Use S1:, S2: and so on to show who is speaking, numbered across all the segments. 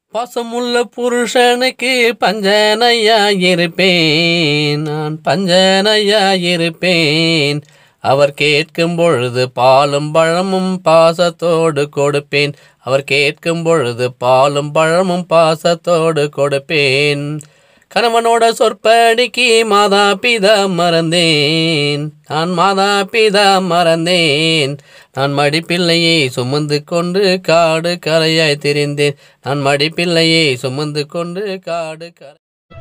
S1: பாசமுள்ள புருஷனுக்கு பஞ்சனையா இருப்பேன் நான் பஞ்சனையா இருப்பேன் அவர் கேட்கும் பொழுது பாலும் பழமும் பாசத்தோடு கொடுப்பேன் அவர் கேட்கும் பொழுது பாலும் பழமும் பாசத்தோடு கொடுப்பேன் கணவனோட சொற்படிக்கு மாதா பிதா மறந்தேன் நான் மாதா பிதா மறந்தேன் நான் மடிப்பிள்ளையை சுமந்து கொண்டு காடு கரையாய் திரிந்தேன் நான் மடிப்பிள்ளையை சுமந்து கொண்டு காடு கரை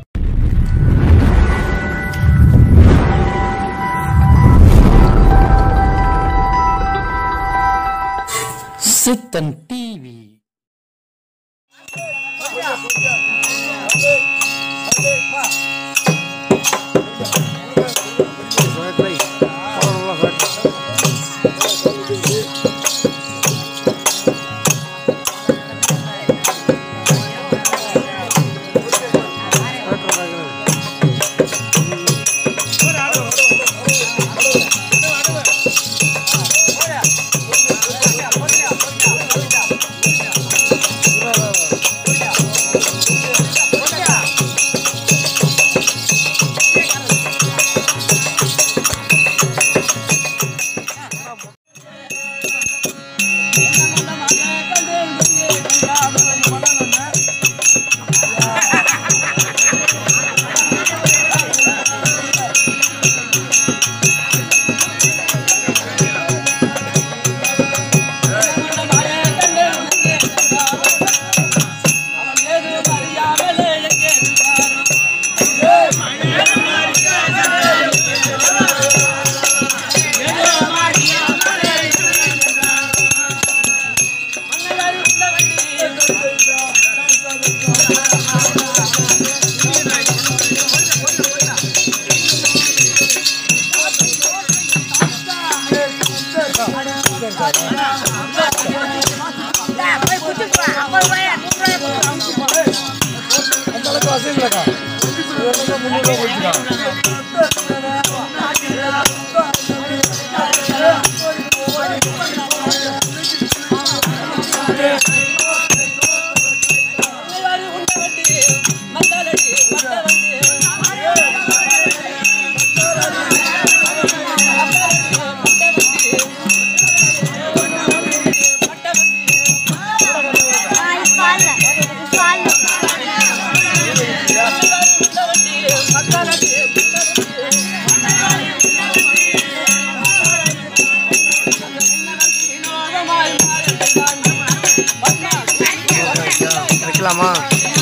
S2: சித்தன் டிவி வைக்கலாமா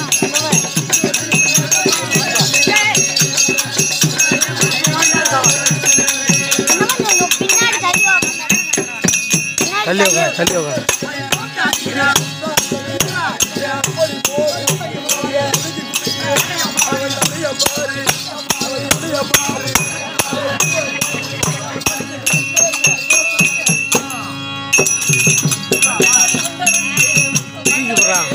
S3: பின்னாடி தள்ளி உக்காந்து. பின்னாடி
S2: தள்ளி உட்காரு தள்ளி உட்காரு தூக்கி போடுறான்.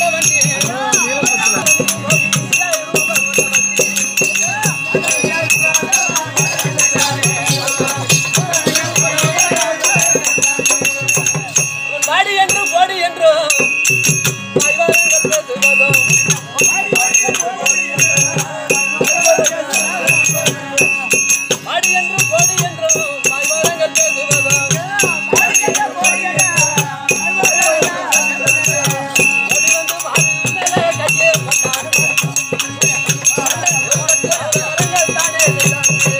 S1: பாடி என்று பாடி என்றோ பாடி என்று பாடி என்றோ வாய்வாரங்கள் பேசுவதோ ஓடி வந்து வாயில் மேலே கட்டியே போட்டான். வாரங்கள் தானே செய்தாங்க.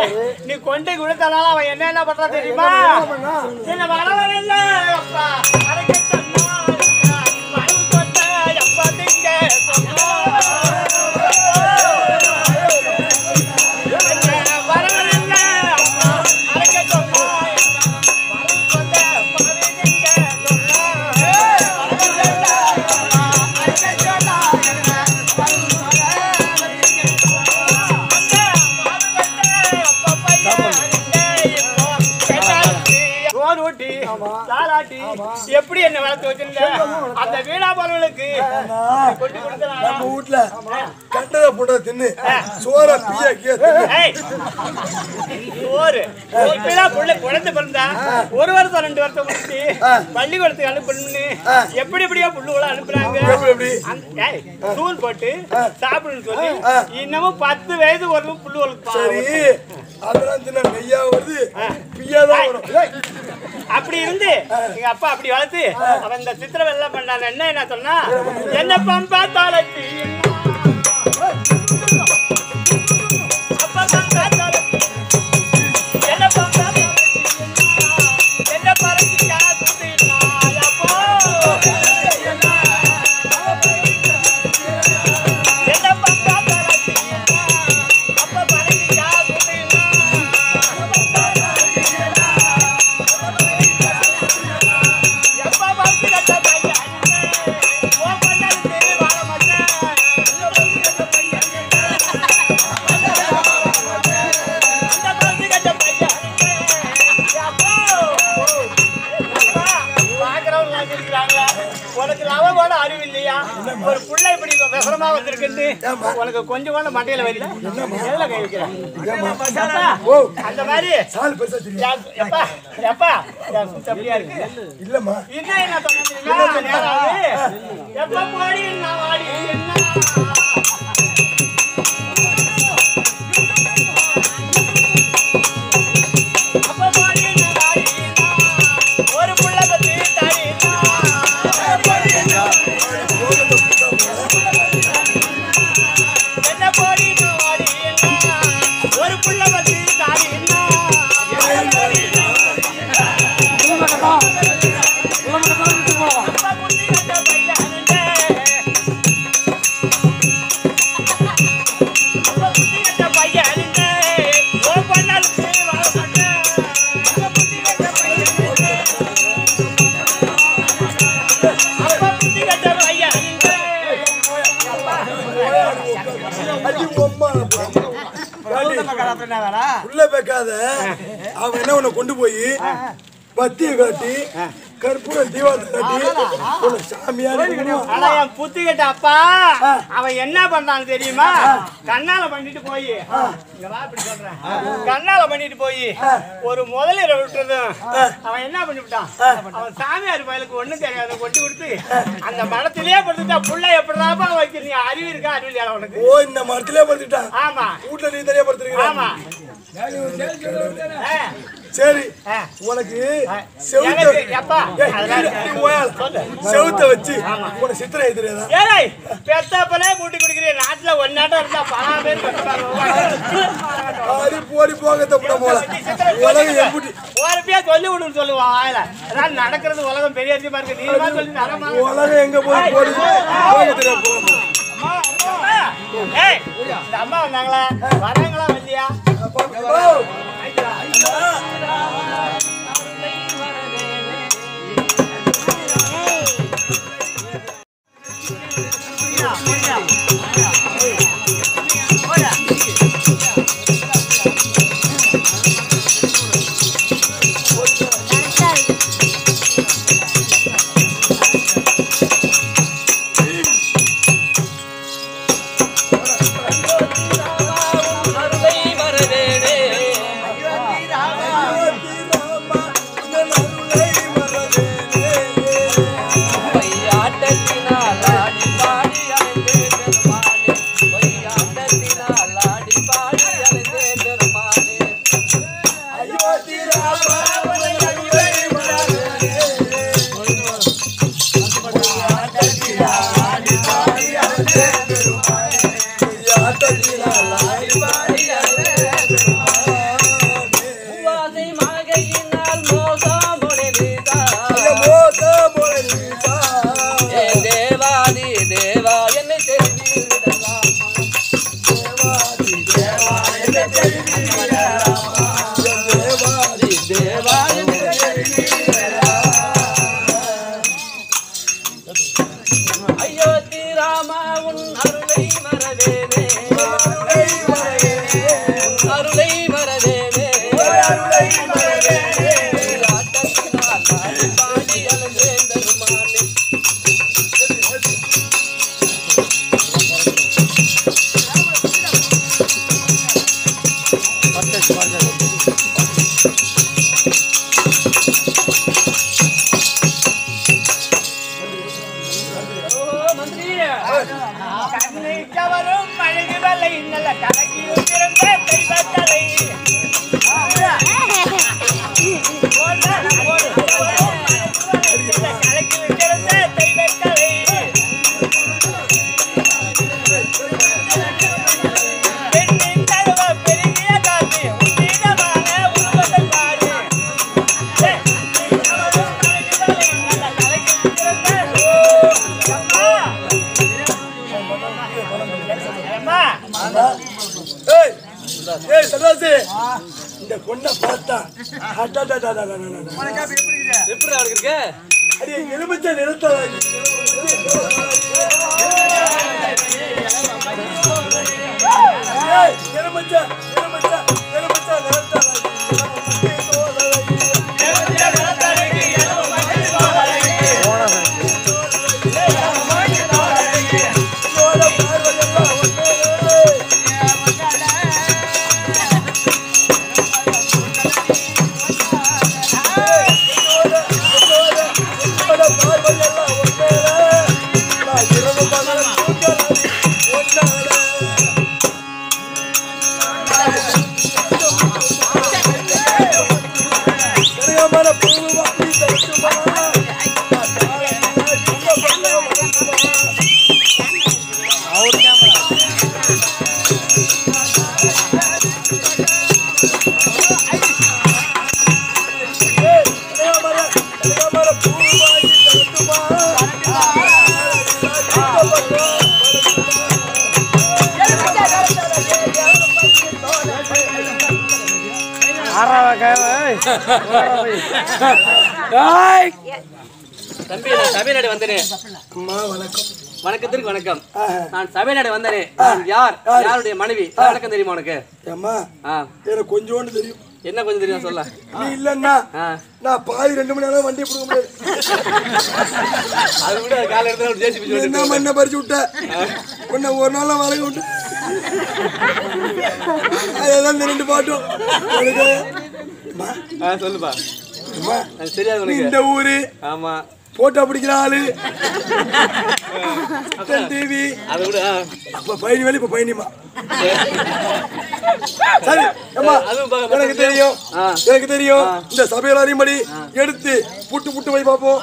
S1: நீ கொண்டு கொடுத்தனால அவன் என்ன என்ன பண்றான் தெரியுமா என்ன வரவரில்ல அப்பா அரைக்க சொன்னா மறு கொத்த எப்பா திங்க சொன்னா வரவரில்ல அப்பா அரைக்க சொன்னா மறு கொத்த பாவி திங்க சொன்னா வரவரில்ல அப்பா அரைக்க சொன்னா எப்படி என்ன வளர்த்து வச்சிருந்த அந்த வீணா பறவைகளுக்கு கொண்டு கொடுத்தனால
S4: நம்ம வீட்ல கண்டத போட்ட தின்னு சோற பிய கீழ தின்னு
S1: ஏய், சோறு இப்பதான் புள்ள குழந்தை பிறந்தா ஒரு வருஷம் ரெண்டு வருஷம் முடிச்சு பள்ளிக்கூடத்துக்கு அனுப்பணும்னு எப்படி எப்படியோ புள்ளுவெல்லாம் அனுப்புறாங்க
S4: எப்படி எப்படி
S1: அந்த- ஏய், தூள் போட்டு சாப்பிடுன்னு சொல்லி இன்னமும் பத்து வயது வரும் புள்ளுவலுக்கு
S4: சரி அதெல்லாம் தின்ன நெய்யா வருது பியா தான் வரும் ஏய்,
S1: அப்படி இருந்து எங்க அப்பா அப்படி வளர்த்து அவன் இந்த சித்திரம் எல்லாம் பண்ணான் என்ன என்ன சொன்னா என்ன பம்பா தாளத்தி அப்பா பம்பா தாளத்தி. என்ன பம்பா தாளத்தி என்ன பறந்து காத்து அப்போ என்ன பம்பா தாளத்தி அப்பா பறந்து காத்து எப்பா பாத்து கட்ட பையன் ஓ பண்ணாலும் சரி வாழ மாட்டேன் இந்த பாத்து கட்ட பையன் இந்த பாத்து கட்ட பையன் எப்பா பாக்குறவங்க இருக்கிறாங்களா உனக்கு லவ கூட அறிவு இல்லையா ஒரு புள்ள இப்படி விவரமா வந்திருக்குன்னு உனக்கு கொஞ்சம் கூட மண்டையில வரல எதுல கை வைக்கிறேன் எப்பா, அந்த மாதிரி
S4: சால் பெருசா தெரியும்
S1: யா- எப்பா எப்பா என் சுத்து அப்படியா இருக்கு
S4: இல்லம்மா
S1: என்ன என்ன சொன்னீங்களா? நேரம் ஆகுது. எப்ப போடி நான் வாடி என்ன? அப்ப போடி நான் வாடி என்ன? ஒரு புள்ள பத்தி தாடி என்ன போடி நான் வாடி என்ன? ஒரு புள்ள பத்தி தாடி அப்பா புத்தி கட்ட பையனுண்டே. அப்பா புத்தி கட்ட பையனுண்டே. ஓ பண்ணாலுக்கு வாழ மாட்டேன். அப்பா புத்தி கட்ட பையனுண்டே. அப்பா புத்தி கட்ட பையனுண்டே.
S4: அடி உம்மா உள்ள வைக்காத அவன் என்ன உன்னை கொண்டு போய் பத்திய காட்டி கற்பூரம் தீபாவளி காட்டி உன்னை சாமியார்
S1: ஆனா என் புத்தி கட்ட அப்பா அவன் என்ன பண்றான்னு தெரியுமா கண்ணால பண்ணிட்டு போய் இங்க வா இப்படி சொல்றேன் கண்ணால பண்ணிட்டு போய் ஒரு முதலீரை விட்டுறதும் அவன் என்ன பண்ணிவிட்டான் அவன் சாமியார் பயலுக்கு ஒண்ணும் தெரியாத கொட்டி கொடுத்து அந்த மடத்திலேயே படுத்துட்டா புள்ள எப்படிதாப்பா வைக்க நீ அறிவு இருக்கா அறிவு இல்லையா உனக்கு
S4: ஓ இந்த மரத்திலே படுத்துட்டான்
S1: ஆமா
S4: வீட்டுல நீ தனியா படுத்துருக்க
S1: ஆமா ஆ,
S4: சரி
S1: ஆ.
S4: உனக்கு
S1: எனக்கு,
S4: செவுத்த
S1: எப்பா,
S4: ஏய்,
S1: அதெல்லாம்
S4: இரு, நீ ஓயால.
S1: சொல்லு.
S4: செவுத்த வச்சு உனக்கு சித்திரை தெரியாதா
S1: ஏய் பெத்தப்பலே கூட்டி குடிக்கிறேன் நாட்டுல ஒன்னாட்டம் இருந்தா பல பேர் பெற்றாங்க
S4: ஆடி போடி போக தப்புட போல உலகம் எப்படி
S1: ஓரப்பியா சொல்லி விடுன்னு சொல்லுவான் வாயில அதான் நடக்கிறது உலகம் பெரிய அதிகமா இருக்கு நீ மாதிரி சொல்லி நடமா
S4: உலகம் எங்க போய் போடி போக தெரியாது போக
S1: ஏய் இந்த அம்மா வந்தாங்களா வராங்களா இல்லையா
S5: என்னை தெரிந்து விடலாமா தேவாதி தேவா என்னை தெரிந்து ஐயோ தீராமா உன் அருளை மறவேனே உன் அருளை மறவேனே ஆட்டத்தினால் நான் பாடி அலந்தேன் தருமானே ஓ மந்திரி
S1: கண்ணை கவரும் அழகு வலை நல்ல கலகியில் பிறந்த தெய்வக்கலை கலகியில் பிறந்த தெய்வக்கலை பெண்ணின் தழுவ பெருகிய காத்து உன்னிடமான உருவத்தை பாரு அம்மா
S4: ஏய் ஏய் சதாசி இந்த கொண்ட பார்த்தா அடடடடடடடட.
S5: எப்படி அவருக்கு இருக்கு
S4: அடி எலுமிச்சை நிறுத்தல ஏய் எலுமிச்சை எலுமிச்சை எலுமிச்சை நிறுத்தல
S5: தம்பி நான் சபைநாடு வந்தேனே
S4: அம்மா வணக்கம்
S5: வணக்கத்திற்கு வணக்கம்
S4: ஆஹா.
S5: நான் சபைநாடு வந்தேனே நான் யார் யாருடைய மனைவி வணக்கம் தெரியுமா உனக்கு
S4: அம்மா
S5: ஆ
S4: எனக்கு கொஞ்சோண்டு தெரியும்
S5: என்ன கொஞ்சம் தெரியும் சொல்ல
S4: நீ இல்லன்னா
S5: ஆ
S4: நான் பாதி ரெண்டு மணி நேரம் வண்டியை பிடிக்க முடியாது
S5: அது கூட காலை எடுத்து ஒரு ஜேசிபி
S4: நீ என்ன மண்ணை பறிச்சு விட்ட உன்னை ஒரு நாள் வளர்க்க விட்டு அதுதான் இந்த ரெண்டு பாட்டும் உனக்கு அம்மா,
S5: ஆ சொல்லுப்பா
S4: அம்மா,
S5: அது தெரியாது
S4: நீ
S5: உனக்கு
S4: இந்த ஊரு
S5: ஆமா
S4: போட்டோ பிடிக்கிற ஆளு டிவி
S5: அதை விட ஆ.
S4: அப்ப பயணி வேலை இப்ப பயணிமா சரி அம்மா
S5: அதுவும் பா-
S4: எனக்கு தெரியும்
S5: ஆ.
S4: எனக்கு தெரியும் இந்த சபையில அறியும்படி எடுத்து புட்டு புட்டு போய் பார்ப்போம்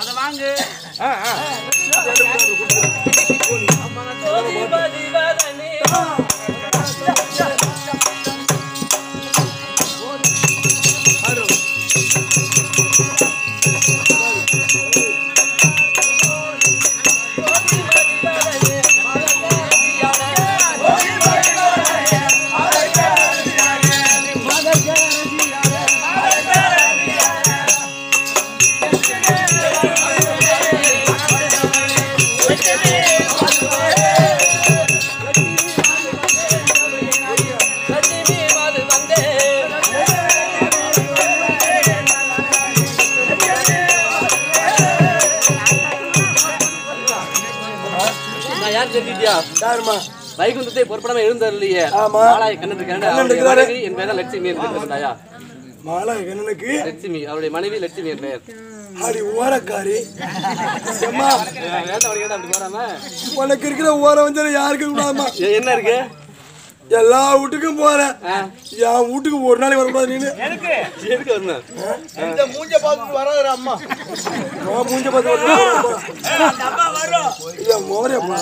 S5: நான் யார் தெரிஞ்சிட்டியா
S4: யாருமா
S5: வைகுந்தத்தை பொறுப்படாம எழுந்தருளியே
S4: ஆமா.
S5: மாலாய் கண்ணன் இருக்காங்க
S4: கண்ணன்
S5: அவருடைய
S4: இருக்கிறாரு.
S5: மனைவி என் பேர் லட்சுமி என்று பேசுறாயா
S4: மாலா கண்ணனுக்கு
S5: லட்சுமி அவருடைய மனைவி லட்சுமி என் பெயர்
S4: அடி ஓரக்காரி அம்மா
S5: வேண்டாம் அவருக்கு ஏன்டா அப்படி போறாம
S4: உனக்கு இருக்கிற ஓர வஞ்சல யாருக்கு கூடாமா
S5: ஏ, என்ன இருக்கு
S4: எல்லா வீட்டுக்கும் போறேன்
S5: ஆ,
S4: என் வீட்டுக்கு ஒரு நாளைக்கு வரக்கூடாது நீனு
S1: எதுக்கு
S5: எதுக்கு வரணும்
S1: இந்த மூஞ்ச பார்த்துட்டு வராது அம்மா
S4: நான் மூஞ்ச பார்த்து வரணும்
S1: அந்த அம்மா வரும்
S4: இல்ல மோரே போ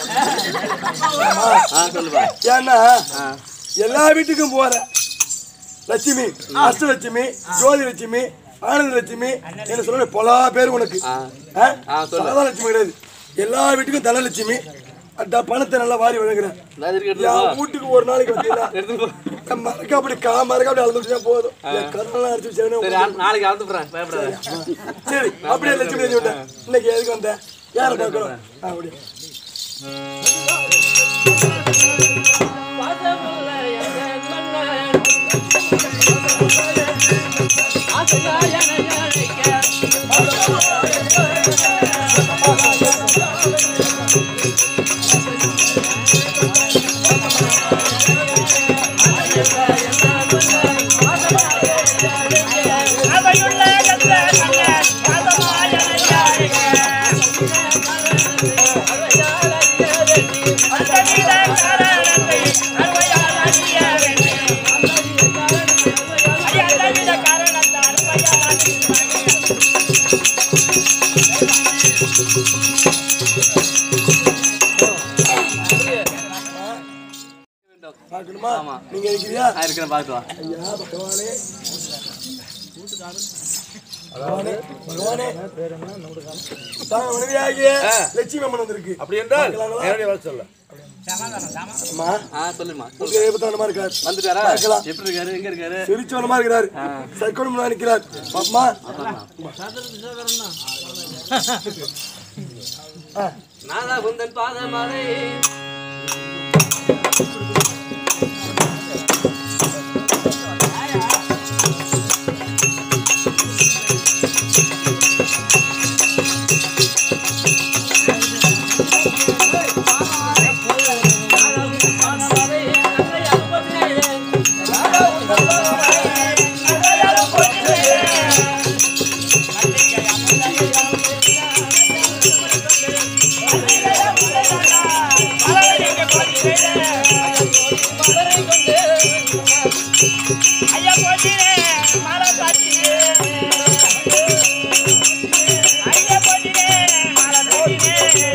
S5: ஆ சொல்லுப்பா
S4: ஏன்னா
S5: ஆ
S4: எல்லா வீட்டுக்கும் போற லட்சுமி அஷ்டலட்சுமி ஜோதி லட்சுமி ஆனந்த லட்சுமி என்ன சொல்ல பல பேர் உனக்கு
S5: ஆ.
S4: ஆ?
S5: ஆ, சொல்லு.
S4: சாதா லட்சுமி கிடையாது எல்லா வீட்டுக்கும் தனலட்சுமி அட்டா பணத்தை நல்லா வாரி வழங்குறேன்
S5: நான் இருக்கு எடுத்து போ.
S4: என் வீட்டுக்கு ஒரு நாளைக்கு வந்தீங்களா
S5: எடுத்து போ.
S4: என் மறக்க அப்படி கா மறக்க அப்படி அளந்துட்டா போதும் என் கருணெல்லாம் அடிச்சு
S5: சரி
S4: வச்சேன்னு
S5: ஆ- நாளைக்கு அறுத்து போறேன் பயப்படாத
S4: சரி அப்படியே லட்சுமி தேவி விட்டேன் இன்னைக்கு எதுக்கு வந்தேன் யாரை பார்க்கணும் ஆ, அப்படியே
S1: அவையுள்ள கந்த கண்ணன் காதமாயனையாருங்க. அந்த நீல காரணத்தை அருமையால் அறிய வேண்டும். ஐயா, அந்த நீல காரணத்தை அருமையால் அறிய வேண்டும்.
S4: பார்க்கணுமா
S5: ஆமா.
S4: நீங்க இருக்கிறியா
S5: நான் இருக்கிறேன் பார்த்து வா
S4: ஐயா பகவானே பகவானே பகவானே தாங்க மனைவியாகிய லட்சுமி அம்மன் வந்திருக்கு
S6: அப்படி என்றால்
S4: பார்க்கலாங்களா?
S6: நேரடியாக வர சொல்ல
S4: அம்மா
S5: ஆ சொல்லுமா
S4: உங்க ஏபத்தானமா இருக்கார்
S5: வந்துட்டாரா
S4: பார்க்கலாம்.
S5: எப்படி இருக்காரு எங்க இருக்காரு
S4: சிரிச்சவனமா இருக்கிறார் சர்க்கணுமா நிற்கிறார் அம்மா
S5: நாதா குந்தன் பாதமலை
S1: ஐயா போட்டினே மாலை சாத்தினே ஐயா போட்டினே மாலை சாத்தினே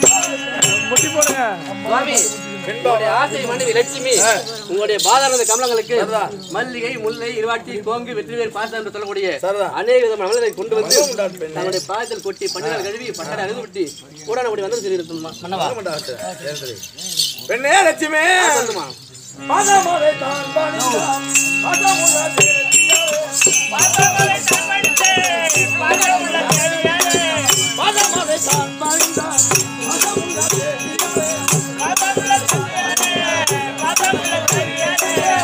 S5: சுவாமி உங்களுடைய ஆசை மனைவி லட்சுமி உங்களுடைய பாதாள கமலங்களுக்கு மல்லிகை முல்லை இருவாட்டி கோங்கு வெற்றிவேல் பாசம் என்று சொல்லக்கூடிய அநேக விதமான மலர்களை கொண்டு வந்து தங்களுடைய பாதத்தில் கொட்டி பண்டிகை கழுவி பட்டடை அழுது விட்டு கூட அப்படி வந்து சொல்லி மன்னவா
S6: பெண்ணே லட்சுமி
S5: சொல்லுமா
S4: பாதமலை தான் பணிந்தான் பாதமுள்ள
S1: பாதமலை சம்பந்தே பாதமுள்ள தேவியாரே
S4: பாதமலை தான் பணிந்தான் பாதமுள்ள
S1: பாதமுள்ள தேவியாரே பாதமுள்ள தேவியாரே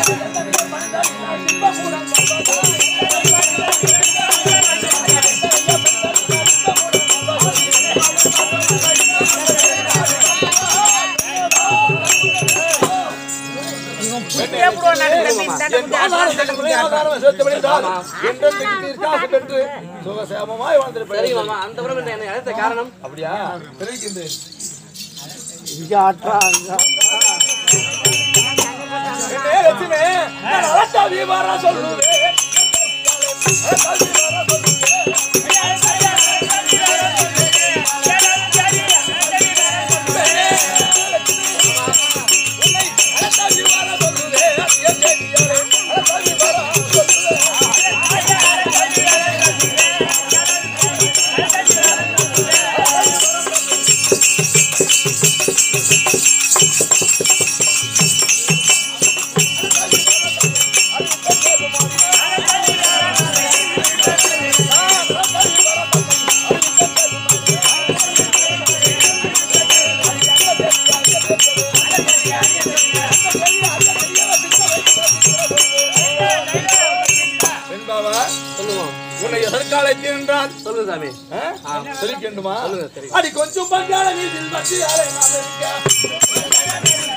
S6: சுகசேமமாய் வாழ்ந்திருப்பேன்
S5: சரிங்க மாமா அந்த புறம் என்னை அழைத்த காரணம்
S6: அப்படியா தெரிவிக்கின்றேன் பெண்ணே லட்சுமி நான் அலட்டா விவரா சொல்லுவேன் வெண்பாவா
S5: சொல்லுமா
S6: உன்னை எதற்காலத்தில் என்றால்
S5: சொல்லுங்க சாமி
S6: சொல்லிக்கண்டுமா
S5: சொல்லுங்க சரி
S6: அடி கொஞ்சம் பங்காள வீட்டில் பற்றியாரை நாம் இருக்க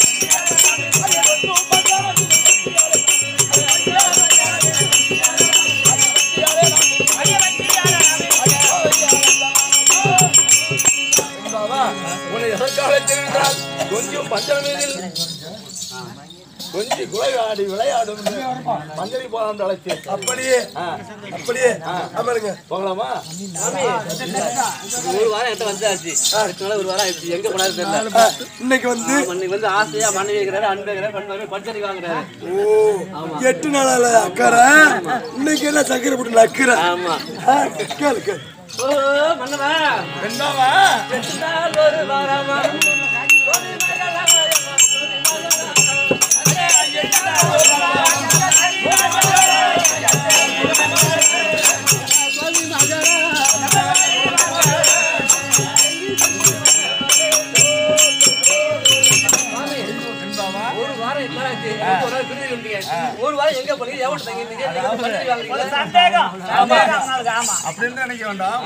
S6: வெண்பாவா, உன்னை எதற்காலத்தில் என்றால் கொஞ்சம் பஞ்சமீதில் கொஞ்சம் குலையாடி விளையாடும் மஞ்சளி போலாம் அழைத்து
S4: அப்படியே அப்படியே அமருங்க
S6: போகலாமா
S5: ஒரு வாரம் என்கிட்ட வந்தாச்சு அடுத்த நாள் ஒரு வாரம் ஆயிடுச்சு எங்க போனாரு தெரியல
S4: ஆ, இன்னைக்கு வந்து
S5: இன்னைக்கு வந்து ஆசையா மனைவி இருக்கிறாரு அன்பு இருக்கிறாரு பண்ணுவாரு பஞ்சரி வாங்குறாரு
S4: ஓ எட்டு நாளால அக்கறை இன்னைக்கு என்ன சக்கரை போட்டு நக்கிற
S5: ஆமா
S4: ஆ, கேளு கேளு
S5: ஓ மன்னவா
S6: வெண்பாவா
S5: எட்டு நாள் ஒரு வாரம் ஒரு நாள் பிரிவு இருந்தீங்க. ஒரு வாரம் எங்க போனீங்க எவ்வளவு தங்கி இருந்தீங்க நீங்க வந்து பத்திரிக்கை வாங்குறீங்களா?
S1: சந்தேகம் சந்தேகம் அவங்களுக்கு, ஆமா
S6: அப்படின்னு நினைக்க வேண்டாம்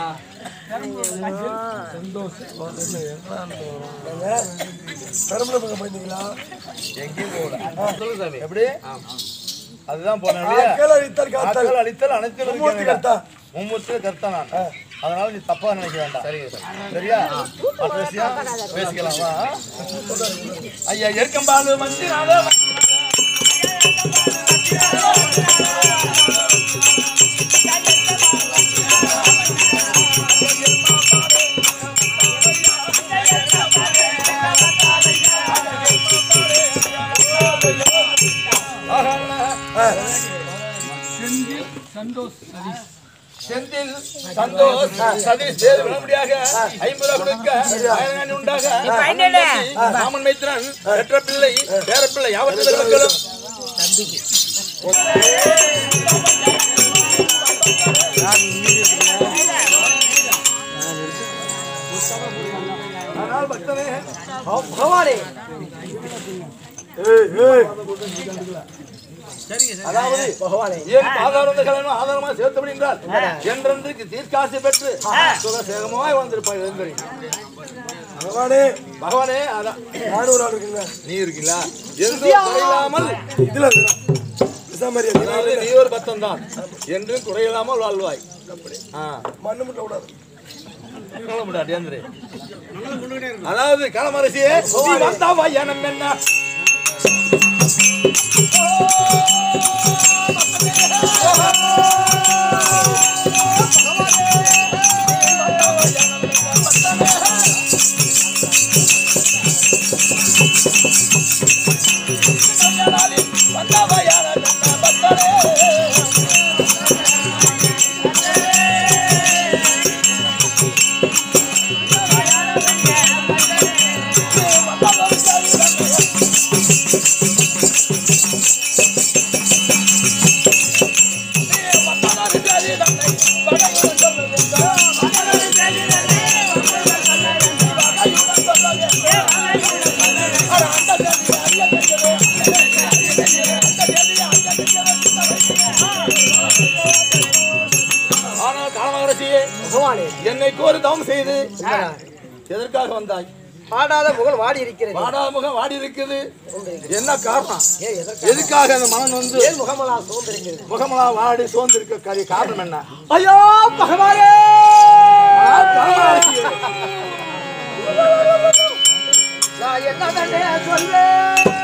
S4: பெரம்பலூர் பக்கம் போயிருந்தீங்களா
S6: எங்கேயும் போகல
S5: சொல்லுங்க சாமி
S6: எப்படி அதுதான் போனேன் இல்லையா?
S4: ஆட்கள் அழித்தல் காத்தல்
S6: ஆட்கள் அழித்தல் அனைத்து
S4: மும்மூர்த்தி கர்த்தா.
S6: மும்மூர்த்தி கர்த்தா நான் அதனால நீ தப்பா நினைக்க வேண்டாம்
S5: சரிங்க சார்
S6: சரியா மற்ற விஷயம் பேசிக்கலாம் வா ஐயா எருக்கம்பாலு மந்திராத செந்தில் சந்தோஷ் சதீஷ் தேவ் விளம்படியாக ஐம்பது ரூபா கொடுக்க ஆயிரங்காணி உண்டாக மாமன் மைத்திரன் பெற்ற பிள்ளை பேரப்பிள்ளை யாவற்று பெருமக்களும் ஆனால் பக்தனே
S4: பகவானே ஏய் ஏய்
S6: அதாவது
S4: பகவானே
S6: ஏன் ஆதாரம் ஆதாரமா சேர்த்தபடி என்றால் என்றென்றைக்கு தீர்க்காசி பெற்று சுகசேகமாய் வந்திருப்பாய் எழுந்தறி
S4: பகவானே
S6: பகவானே அதான்
S4: நானும் ஒரு ஆள் இருக்குங்க
S6: நீ இருக்கீங்களா என்றும் குறையில்லாமல்
S4: இதுல விசாமரியா
S6: அதாவது நீ ஒரு பத்தம் தான் என்றும் குறையில்லாமல் வாழ்வாய் ஆ
S4: மண்ணு முட்டை விடாது
S6: சொல்ல முடியாது ஏந்திரே. அதாவது களமரசியே நீ வந்தா வையனம் என்ன ஆனால் களமரசியே
S4: பகவானே
S6: என்னை கோரி தவம் செய்து எதற்காக வந்தாய்
S4: பாடாத புகழ் வாடி இருக்கிறது
S6: வாடாமுகம் வாடி இருக்குது என்ன காரணம்
S4: ஏன் எதற்கு
S6: எதுக்காக அந்த மனம் வந்து
S4: ஏன் முகமலா சோர்ந்திருக்கிறது
S6: முகமலா வாடி சோர்ந்திருக்க காரிய காரணம் என்ன
S4: ஐயோ பகவானே
S6: ஆனால் களமரசியே,
S4: நான் என்ன சொல்வேன்